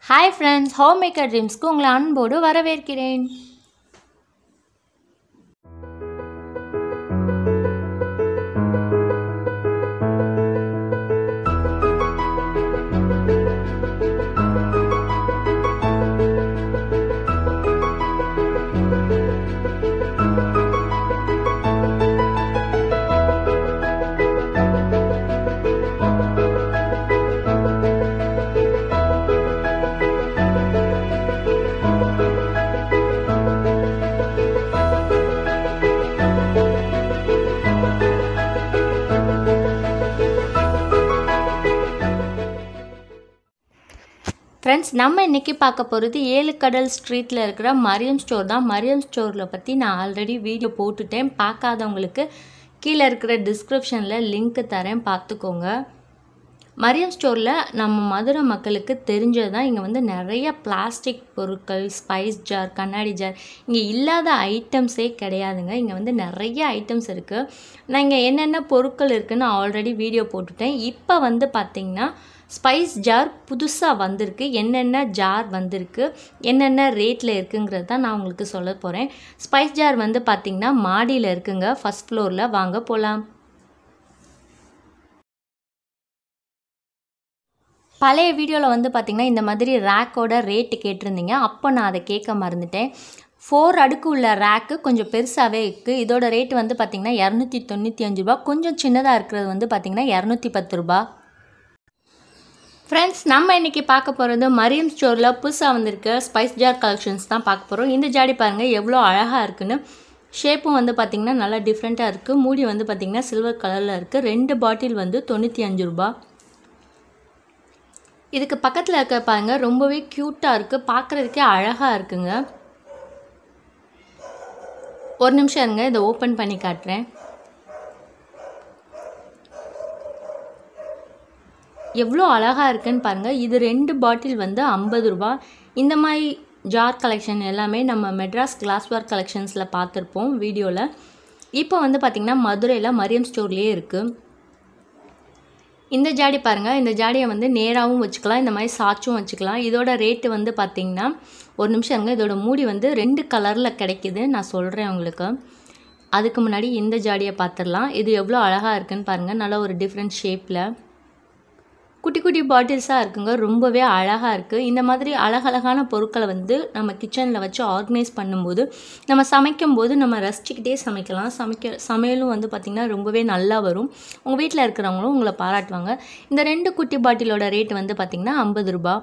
hi friends homemaker ட்ரீம்ஸ்க்கு உங்களை அன்போடு வரவேற்கிறேன் ஃப்ரெண்ட்ஸ் நம்ம இன்றைக்கி பார்க்க போகிறது ஏழு கடல் ஸ்ட்ரீட்டில் இருக்கிற மரியம் ஸ்டோர் தான் மரியம் ஸ்டோரில் பற்றி நான் ஆல்ரெடி வீடியோ போட்டுட்டேன் பார்க்காதவங்களுக்கு கீழே இருக்கிற டிஸ்கிரிப்ஷனில் லிங்க் தரேன் பார்த்துக்கோங்க மரியம் ஸ்டோரில் நம்ம மதுரை மக்களுக்கு தெரிஞ்சது தான் இங்கே வந்து நிறைய பிளாஸ்டிக் பொருட்கள் ஸ்பைஸ் ஜார் கண்ணாடி ஜார் இங்கே இல்லாத ஐட்டம்ஸே கிடையாதுங்க இங்கே வந்து நிறைய ஐட்டம்ஸ் இருக்குது நான் இங்கே என்னென்ன பொருட்கள் இருக்குதுன்னு ஆல்ரெடி வீடியோ போட்டுட்டேன் இப்போ வந்து பார்த்திங்கன்னா ஸ்பைஸ் ஜார் புதுசாக வந்திருக்கு என்னென்ன ஜார் வந்திருக்கு என்னென்ன ரேட்டில் இருக்குங்கிறது தான் நான் உங்களுக்கு சொல்ல போகிறேன் ஸ்பைஸ் ஜார் வந்து பார்த்திங்கன்னா மாடியில் இருக்குங்க ஃபஸ்ட் ஃப்ளோரில் வாங்க போகலாம் பழைய வீடியோவில் வந்து பார்த்திங்கன்னா இந்த மாதிரி ரேக்கோட ரேட்டு கேட்டிருந்தீங்க அப்போ நான் அதை கேட்க மறந்துட்டேன் ஃபோர் அடுக்கு உள்ள ரேக்கு கொஞ்சம் பெருசாகவே இருக்குது இதோட ரேட் வந்து பார்த்திங்கன்னா இரநூத்தி தொண்ணூற்றி அஞ்சு ரூபா கொஞ்சம் சின்னதாக இருக்கிறது வந்து பார்த்திங்கன்னா இரநூத்தி பத்து ரூபா ஃப்ரெண்ட்ஸ் நம்ம இன்றைக்கி பார்க்க போகிறது மரியம் ஸ்டோரில் புதுசாக வந்திருக்க ஸ்பைஸ் ஜார் கலெக்ஷன்ஸ் தான் பார்க்க போகிறோம் இந்த ஜாடி பாருங்கள் எவ்வளோ அழகாக இருக்குன்னு ஷேப்பும் வந்து பார்த்திங்கன்னா நல்லா டிஃப்ரெண்ட்டாக இருக்குது மூடி வந்து பார்த்திங்கன்னா சில்வர் கலரில் இருக்குது ரெண்டு பாட்டில் வந்து தொண்ணூற்றி அஞ்சு ரூபா இதுக்கு பக்கத்தில் இருக்க பாருங்க ரொம்பவே க்யூட்டாக இருக்குது பார்க்குறதுக்கே அழகாக இருக்குங்க ஒரு நிமிஷம் இருங்க இதை ஓப்பன் பண்ணி காட்டுறேன் எவ்வளோ அழகாக இருக்குன்னு பாருங்கள் இது ரெண்டு பாட்டில் வந்து ஐம்பது ரூபா இந்த மாதிரி ஜார் கலெக்ஷன் எல்லாமே நம்ம மெட்ராஸ் கிளாஸ்வேர் கலெக்ஷன்ஸில் பார்த்துருப்போம் வீடியோவில் இப்போ வந்து பார்த்திங்கன்னா மதுரையில் மரியம் ஸ்டோர்லேயே இருக்குது இந்த ஜாடி பாருங்கள் இந்த ஜாடியை வந்து நேராகவும் வச்சுக்கலாம் இந்த மாதிரி சாச்சும் வச்சுக்கலாம் இதோட ரேட்டு வந்து பார்த்திங்கன்னா ஒரு நிமிஷம் இருங்க இதோட மூடி வந்து ரெண்டு கலரில் கிடைக்கிது நான் சொல்கிறேன் உங்களுக்கு அதுக்கு முன்னாடி இந்த ஜாடியை பார்த்துடலாம் இது எவ்வளோ அழகாக இருக்குன்னு பாருங்கள் நல்லா ஒரு டிஃப்ரெண்ட் ஷேப்பில் குட்டி குட்டி பாட்டில்ஸாக இருக்குங்க ரொம்பவே அழகாக இருக்குது இந்த மாதிரி அழகழகான பொருட்களை வந்து நம்ம கிச்சனில் வச்சு ஆர்கனைஸ் பண்ணும்போது நம்ம சமைக்கும் போது நம்ம ரசிச்சுக்கிட்டே சமைக்கலாம் சமைக்க சமையலும் வந்து பார்த்திங்கன்னா ரொம்பவே நல்லா வரும் உங்கள் வீட்டில் இருக்கிறவங்களும் உங்களை பாராட்டுவாங்க இந்த ரெண்டு குட்டி பாட்டிலோட ரேட் வந்து பார்த்திங்கன்னா ஐம்பது ரூபா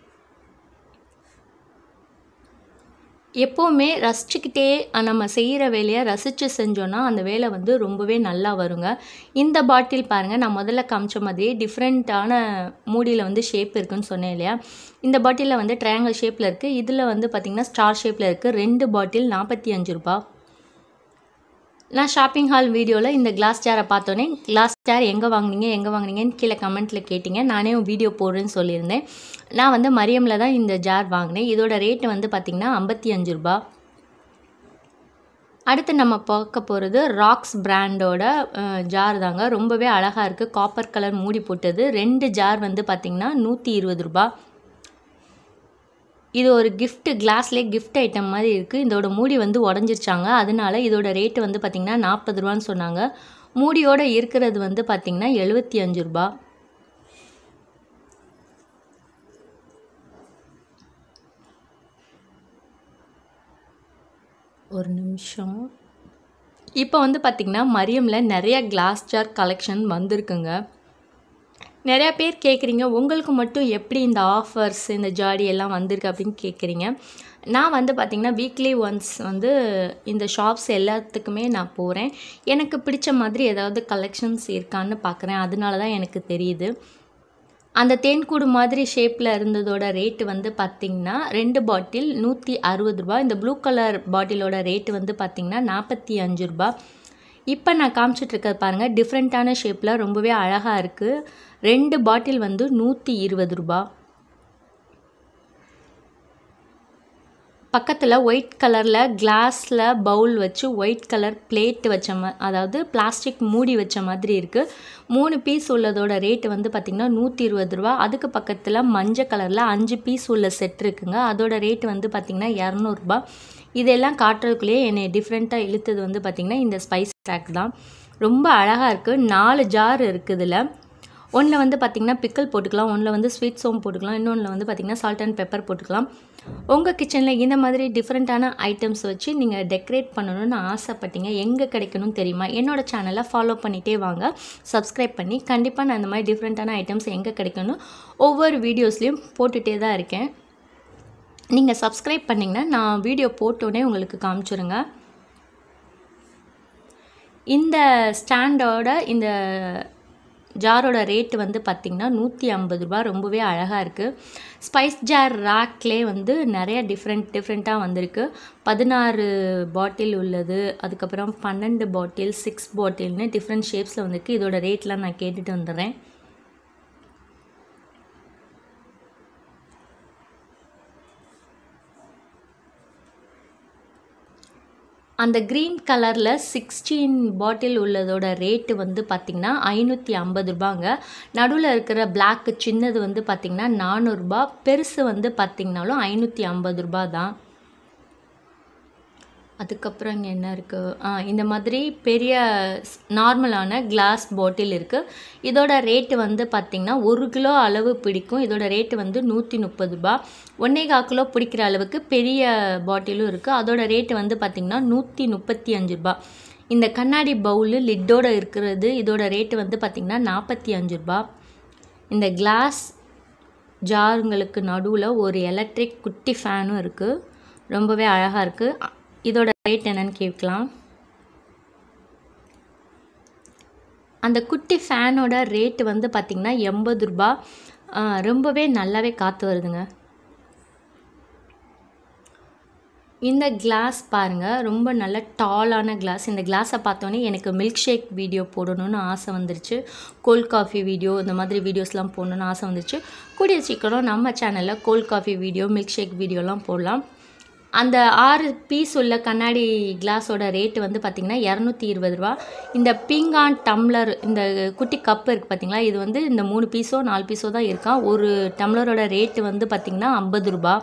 எப்போவுமே ரசிச்சுக்கிட்டே நம்ம செய்கிற வேலையை ரசித்து செஞ்சோன்னா அந்த வேலை வந்து ரொம்பவே நல்லா வருங்க இந்த பாட்டில் பாருங்கள் நான் முதல்ல காமிச்ச மாதிரியே டிஃப்ரெண்ட்டான மூடியில் வந்து ஷேப் இருக்குன்னு சொன்னேன் இல்லையா இந்த பாட்டிலில் வந்து ட்ரையாங்கிள் ஷேப்பில் இருக்குது இதில் வந்து பார்த்திங்கன்னா ஸ்டார் ஷேப்பில் இருக்குது ரெண்டு பாட்டில் நாற்பத்தி அஞ்சு ரூபா நான் ஷாப்பிங் ஹால் வீடியோவில் இந்த கிளாஸ் சேரை பார்த்தோன்னே கிளாஸ் சேர் எங்கே வாங்கினீங்க எங்கே வாங்கினீங்கன்னு கீழே கமெண்ட்டில் கேட்டிங்க நானே வீடியோ போடுறேன்னு சொல்லியிருந்தேன் நான் வந்து மரியமில் தான் இந்த ஜார் வாங்கினேன் இதோட ரேட்டு வந்து பார்த்திங்கன்னா ஐம்பத்தி அஞ்சு ரூபா அடுத்து நம்ம பார்க்க போகிறது ராக்ஸ் பிராண்டோட ஜார் தாங்க ரொம்பவே அழகாக இருக்குது காப்பர் கலர் மூடி போட்டது ரெண்டு ஜார் வந்து பார்த்திங்கன்னா நூற்றி இருபது ரூபா இது ஒரு கிஃப்ட் கிளாஸ்லேயே கிஃப்ட் ஐட்டம் மாதிரி இருக்குது இதோட மூடி வந்து உடஞ்சிருச்சாங்க அதனால இதோட ரேட்டு வந்து பார்த்திங்கன்னா நாற்பது ரூபான்னு சொன்னாங்க மூடியோடு இருக்கிறது வந்து பார்த்திங்கன்னா எழுபத்தி அஞ்சு ரூபா ஒரு நிமிஷம் இப்போ வந்து பார்த்திங்கன்னா மரியமில் நிறைய கிளாஸ் ஜார் கலெக்ஷன் வந்திருக்குங்க நிறையா பேர் கேட்குறீங்க உங்களுக்கு மட்டும் எப்படி இந்த ஆஃபர்ஸ் இந்த ஜாடி எல்லாம் வந்திருக்கு அப்படின்னு கேட்குறீங்க நான் வந்து பார்த்திங்கன்னா வீக்லி ஒன்ஸ் வந்து இந்த ஷாப்ஸ் எல்லாத்துக்குமே நான் போகிறேன் எனக்கு பிடிச்ச மாதிரி ஏதாவது கலெக்ஷன்ஸ் இருக்கான்னு பார்க்குறேன் அதனால தான் எனக்கு தெரியுது அந்த தேன்கூடு மாதிரி ஷேப்பில் இருந்ததோட ரேட்டு வந்து பார்த்திங்கன்னா ரெண்டு பாட்டில் நூற்றி அறுபது ரூபா இந்த ப்ளூ கலர் பாட்டிலோட ரேட்டு வந்து பார்த்திங்கன்னா நாற்பத்தி அஞ்சு ரூபா இப்போ நான் காமிச்சிட்ருக்கிறது பாருங்கள் டிஃப்ரெண்ட்டான ஷேப்பில் ரொம்பவே அழகாக இருக்குது ரெண்டு பாட்டில் வந்து நூற்றி இருபது ரூபா பக்கத்தில் ஒயிட் கலரில் கிளாஸில் பவுல் வச்சு ஒயிட் கலர் பிளேட் வச்ச மா அதாவது பிளாஸ்டிக் மூடி வச்ச மாதிரி இருக்குது மூணு பீஸ் உள்ளதோட ரேட்டு வந்து பார்த்திங்கன்னா நூற்றி இருபது ரூபா அதுக்கு பக்கத்தில் மஞ்சள் கலரில் அஞ்சு பீஸ் உள்ள செட் இருக்குங்க அதோட ரேட்டு வந்து பார்த்திங்கன்னா இரநூறுபா இதெல்லாம் காட்டுறதுக்குள்ளேயே என்னை டிஃப்ரெண்ட்டாக இழுத்தது வந்து பார்த்திங்கன்னா இந்த ஸ்பைஸ் ட்ராக் தான் ரொம்ப அழகாக இருக்குது நாலு ஜார் இருக்குது இதில் ஒன்றில் வந்து பார்த்திங்கன்னா பிக்கல் போட்டுக்கலாம் ஒன்றில் வந்து ஸ்வீட் சோம் போட்டுக்கலாம் இன்னொன்றில் வந்து பார்த்திங்கன்னா சால்ட் அண்ட் பெப்பர் போட்டுக்கலாம் உங்கள் கிச்சனில் இந்த மாதிரி டிஃப்ரெண்ட்டான ஐட்டம்ஸ் வச்சு நீங்கள் டெக்கரேட் பண்ணணும்னு ஆசைப்பட்டீங்க எங்கே கிடைக்கணும்னு தெரியுமா என்னோடய சேனலை ஃபாலோ பண்ணிகிட்டே வாங்க சப்ஸ்கிரைப் பண்ணி கண்டிப்பாக நான் இந்த மாதிரி டிஃப்ரெண்ட்டான ஐட்டம்ஸ் எங்கே கிடைக்கணும் ஒவ்வொரு வீடியோஸ்லேயும் போட்டுகிட்டே தான் இருக்கேன் நீங்கள் சப்ஸ்கிரைப் பண்ணிங்கன்னா நான் வீடியோ போட்டோன்னே உங்களுக்கு காமிச்சிருங்க இந்த ஸ்டாண்டோட இந்த ஜாரோட ரேட்டு வந்து பார்த்திங்கன்னா நூற்றி ஐம்பது ரூபா ரொம்பவே அழகாக இருக்குது ஸ்பைஸ் ஜார் ரேக்லே வந்து நிறைய டிஃப்ரெண்ட் டிஃப்ரெண்ட்டாக வந்திருக்கு பதினாறு பாட்டில் உள்ளது அதுக்கப்புறம் பன்னெண்டு பாட்டில் சிக்ஸ் பாட்டில்னு டிஃப்ரெண்ட் ஷேப்ஸில் வந்திருக்கு இதோட ரேட்லாம் நான் கேட்டுட்டு வந்துடுறேன் அந்த க்ரீன் கலரில் சிக்ஸ்டீன் பாட்டில் உள்ளதோட ரேட்டு வந்து பார்த்திங்கன்னா ஐநூற்றி ஐம்பது ரூபாங்க நடுவில் இருக்கிற பிளாக்கு சின்னது வந்து பார்த்திங்கன்னா நானூறுரூபா பெருசு வந்து பார்த்திங்கனாலும் ஐநூற்றி ஐம்பது ரூபா தான் அதுக்கப்புறம் இங்கே என்ன இருக்குது ஆ இந்த மாதிரி பெரிய நார்மலான கிளாஸ் பாட்டில் இருக்குது இதோட ரேட்டு வந்து பார்த்திங்கன்னா ஒரு கிலோ அளவு பிடிக்கும் இதோட ரேட்டு வந்து நூற்றி முப்பது ரூபா ஒன்றே கால் கிலோ பிடிக்கிற அளவுக்கு பெரிய பாட்டிலும் இருக்குது அதோட ரேட்டு வந்து பார்த்திங்கன்னா நூற்றி முப்பத்தி அஞ்சு ரூபா இந்த கண்ணாடி பவுலு லிட்டோட இருக்கிறது இதோட ரேட்டு வந்து பார்த்திங்கன்னா நாற்பத்தி அஞ்சு ரூபா இந்த கிளாஸ் ஜாருங்களுக்கு நடுவில் ஒரு எலக்ட்ரிக் குட்டி ஃபேனும் இருக்குது ரொம்பவே அழகாக இருக்குது இதோட ரேட் என்னன்னு கேட்கலாம் அந்த குட்டி ஃபேனோட ரேட்டு வந்து பார்த்திங்கன்னா எண்பது ரூபா ரொம்பவே நல்லாவே காற்று வருதுங்க இந்த கிளாஸ் பாருங்கள் ரொம்ப நல்ல டாலான கிளாஸ் இந்த கிளாஸை பார்த்தோன்னே எனக்கு மில்க் ஷேக் வீடியோ போடணும்னு ஆசை வந்துருச்சு கோல்ட் காஃபி வீடியோ இந்த மாதிரி வீடியோஸ்லாம் போடணும்னு ஆசை வந்துருச்சு கூடிய சீக்கிரம் நம்ம சேனலில் cold coffee video milkshake வீடியோலாம் போடலாம் அந்த ஆறு பீஸ் உள்ள கண்ணாடி கிளாஸோட ரேட்டு வந்து பார்த்திங்கன்னா இரநூத்தி இருபது ரூபா இந்த பீங்கான் டம்ளர் இந்த குட்டி கப்பு இருக்குது பார்த்திங்களா இது வந்து இந்த மூணு பீஸோ நாலு பீஸோ தான் இருக்கா ஒரு டம்ளரோட ரேட்டு வந்து பார்த்திங்கன்னா ஐம்பது ரூபா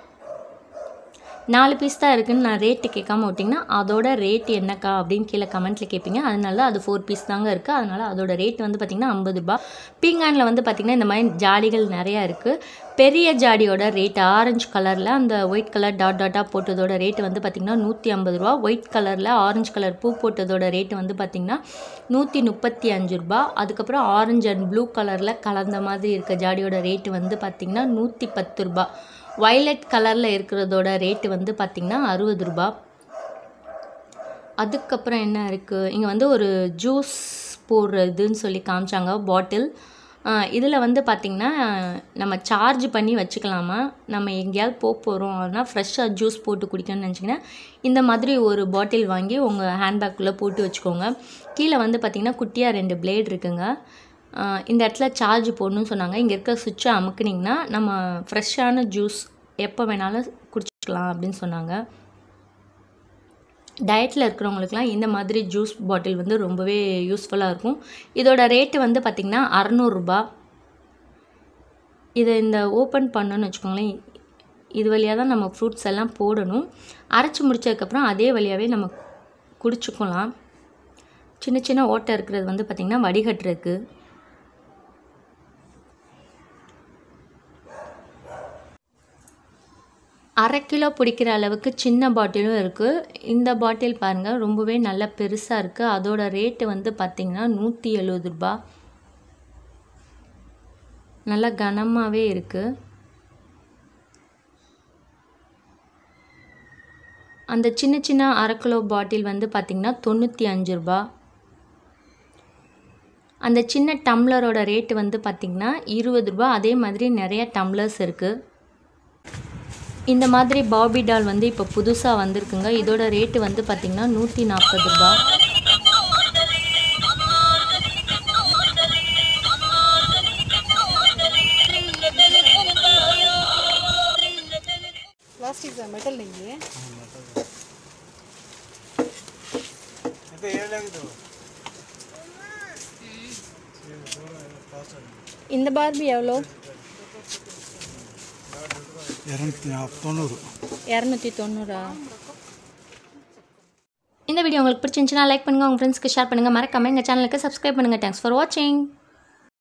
நாலு பீஸ் தான் இருக்குதுன்னு நான் ரேட்டு கேட்காம விட்டிங்கன்னா அதோட ரேட் என்னக்கா அப்படின்னு கீழே கமெண்ட்டில் கேட்பீங்க அதனால அது ஃபோர் பீஸ் தாங்க இருக்குது அதனால் அதோட ரேட் வந்து பார்த்திங்கன்னா ஐம்பது ரூபா பீங்கானில் வந்து பார்த்திங்கன்னா இந்த மாதிரி ஜாடிகள் நிறையா இருக்குது பெரிய ஜாடியோட ரேட் ஆரஞ்சு கலரில் அந்த ஒயிட் கலர் டாட் டாட்டாக போட்டதோட ரேட்டு வந்து பார்த்திங்கன்னா நூற்றி ஐம்பது ரூபா ஒயிட் கலரில் ஆரஞ்சு கலர் பூ போட்டதோட ரேட்டு வந்து பார்த்திங்கன்னா நூற்றி முப்பத்தி அஞ்சு ரூபா அதுக்கப்புறம் ஆரஞ்சு அண்ட் ப்ளூ கலரில் கலந்த மாதிரி இருக்க ஜாடியோட ரேட்டு வந்து பார்த்திங்கன்னா நூற்றி பத்து ரூபா வைலட் கலரில் இருக்கிறதோட ரேட்டு வந்து பார்த்திங்கன்னா அறுபது ரூபா அதுக்கப்புறம் என்ன இருக்குது இங்கே வந்து ஒரு ஜூஸ் போடுறதுன்னு சொல்லி காமிச்சாங்க பாட்டில் இதில் வந்து பார்த்திங்கன்னா நம்ம சார்ஜ் பண்ணி வச்சுக்கலாமா நம்ம எங்கேயாவது போக போகிறோம் அப்படின்னா ஃப்ரெஷ்ஷாக ஜூஸ் போட்டு குடிக்கணும்னு நினச்சிங்கன்னா இந்த மாதிரி ஒரு பாட்டில் வாங்கி உங்கள் ஹேண்ட்பேக்குள்ளே போட்டு வச்சுக்கோங்க கீழே வந்து பார்த்திங்கன்னா குட்டியாக ரெண்டு பிளேட் இருக்குங்க இந்த இடத்துல சார்ஜ் போடணும்னு சொன்னாங்க இங்கே இருக்க சுவிட்சை அமுக்குனிங்கன்னா நம்ம ஃப்ரெஷ்ஷான ஜூஸ் எப்போ வேணாலும் குடிச்சிக்கலாம் அப்படின்னு சொன்னாங்க டயட்டில் இருக்கிறவங்களுக்குலாம் இந்த மாதிரி ஜூஸ் பாட்டில் வந்து ரொம்பவே யூஸ்ஃபுல்லாக இருக்கும் இதோட ரேட்டு வந்து பார்த்திங்கன்னா அறநூறுபா இதை இந்த ஓப்பன் பண்ணோன்னு வச்சுக்கோங்களேன் இது வழியாக தான் நம்ம ஃப்ரூட்ஸ் எல்லாம் போடணும் அரைச்சி முடிச்சதுக்கப்புறம் அதே வழியாகவே நம்ம குடிச்சுக்கலாம் சின்ன சின்ன ஓட்டை இருக்கிறது வந்து பார்த்திங்கன்னா வடிகட்டுறதுக்கு அரை கிலோ பிடிக்கிற அளவுக்கு சின்ன பாட்டிலும் இருக்குது இந்த பாட்டில் பாருங்கள் ரொம்பவே நல்ல பெருசாக இருக்குது அதோட ரேட்டு வந்து பார்த்திங்கன்னா நூற்றி எழுபது ரூபா நல்லா கனமாகவே இருக்குது அந்த சின்ன சின்ன அரை கிலோ பாட்டில் வந்து பார்த்திங்கன்னா தொண்ணூற்றி அஞ்சு ரூபா அந்த சின்ன டம்ளரோட ரேட்டு வந்து பார்த்திங்கன்னா இருபது ரூபா அதே மாதிரி நிறைய டம்ளர்ஸ் இருக்குது இந்த மாதிரி பாபி டால் வந்து இப்போ புதுசாக வந்திருக்குங்க இதோட ரேட்டு வந்து பார்த்திங்கன்னா நூற்றி நாற்பது ரூபா ಪ್ಲಾಸ್ಟಿಕ್ ಮೆಟಲ್ ನಿಮಗೆ இந்த பார்பி எவ்வளோ இரநூத்தி தொண்ணூறு இரநூத்தி தொண்ணூறா இந்த வீடியோ உங்களுக்கு பிடிச்சிருந்துச்சுன்னா லைக் பண்ணுங்கள் உங்கள் ஃப்ரெண்ட்ஸ்க்கு ஷேர் பண்ணுங்கள் மறக்காம எங்கள் சேனலுக்கு சப்ஸ்கிரைப் பண்ணுங்கள் தேங்க்ஸ் ஃபார் வாட்சிங்